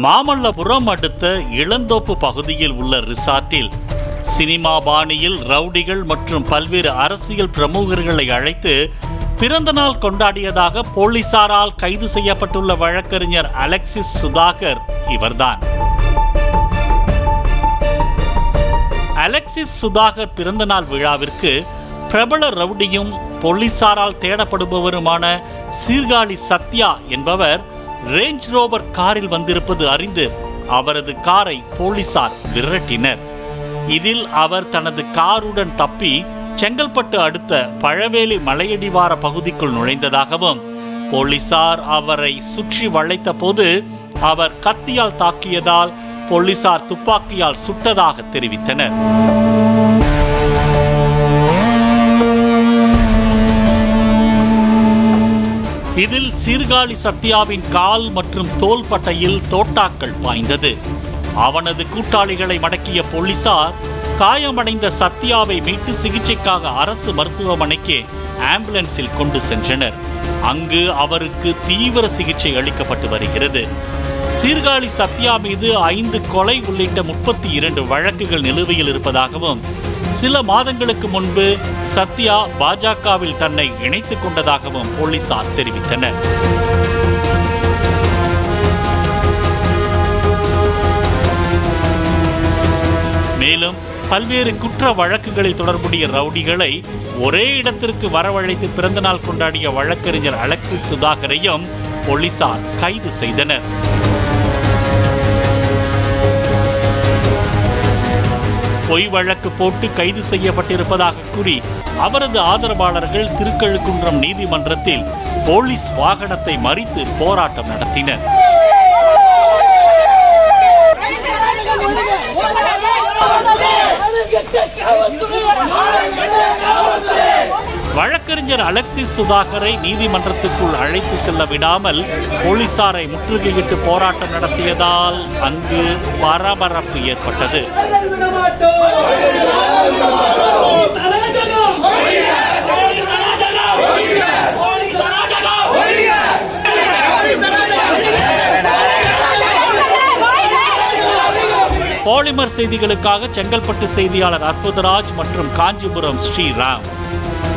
மாமல்லபுரம் அடுத்த இளந்தோப்பு பகுதியில் உள்ள ரிசார்ட்டில் சினிமா பாணியில் ரவுடிகள் மற்றும் பல்வேறு அரசியல் பிரமுகர்களை அழைத்து பிறந்த நாள் கொண்டாடியதாக போலீசாரால் கைது செய்யப்பட்டுள்ள வழக்கறிஞர் அலெக்சிஸ் சுதாகர் இவர்தான் அலெக்சிஸ் சுதாகர் பிறந்தநாள் விழாவிற்கு பிரபல ரவுடியும் போலீசாரால் தேடப்படுபவருமான சீர்காழி சத்யா என்பவர் ரேஞ்ச் ரோவர் காரில் வந்திருப்பது அறிந்து அவரது காரை போலீசார் விரட்டினர் இதில் அவர் தனது காருடன் தப்பி செங்கல்பட்டு அடுத்த பழவேலி மலையடிவார பகுதிக்குள் நுழைந்ததாகவும் போலீசார் அவரை சுற்றி வளைத்த போது அவர் கத்தியால் தாக்கியதால் போலீசார் துப்பாக்கியால் சுட்டதாக தெரிவித்தனர் இதில் சீர்காழி சத்யாவின் கால் மற்றும் தோள் பட்டையில் தோட்டாக்கள் பாய்ந்தது அவனது கூட்டாளிகளை மடக்கிய போலீசார் காயமடைந்த சத்யாவை மீட்டு சிகிச்சைக்காக அரசு மருத்துவமனைக்கு ஆம்புலன்ஸில் கொண்டு சென்றனர் அங்கு அவருக்கு தீவிர சிகிச்சை அளிக்கப்பட்டு வருகிறது சீர்காழி சத்யா மீது ஐந்து கொலை உள்ளிட்ட முப்பத்தி இரண்டு வழக்குகள் நிலுவையில் இருப்பதாகவும் சில மாதங்களுக்கு முன்பு சத்யா பாஜகவில் தன்னை இணைத்துக் கொண்டதாகவும் போலீசார் தெரிவித்தனர் மேலும் பல்வேறு குற்ற வழக்குகளில் தொடர்புடைய ரவுடிகளை ஒரே இடத்திற்கு வரவழைத்து பிறந்தநாள் கொண்டாடிய வழக்கறிஞர் அலெக்சிஸ் சுதாகரையும் போலீசார் கைது செய்தனர் பொய் வழக்கு போட்டு கைது செய்யப்பட்டிருப்பதாக கூறி அவரது ஆதரவாளர்கள் திருக்கழுக்குன்றம் நீதிமன்றத்தில் போலீஸ் வாகனத்தை மறித்து போராட்டம் நடத்தினர் வழக்கறிஞர் அலெக்சிஸ் சுதாகரை நீதிமன்றத்துக்குள் அழைத்து செல்ல விடாமல் போலீசாரை முற்றுகையிட்டு போராட்டம் நடத்தியதால் அங்கு பரபரப்பு ஏற்பட்டது பாலிமர் செய்திகளுக்காக செங்கல்பட்டு செய்தியாளர் அற்புதராஜ் மற்றும் காஞ்சிபுரம் ஸ்ரீராம்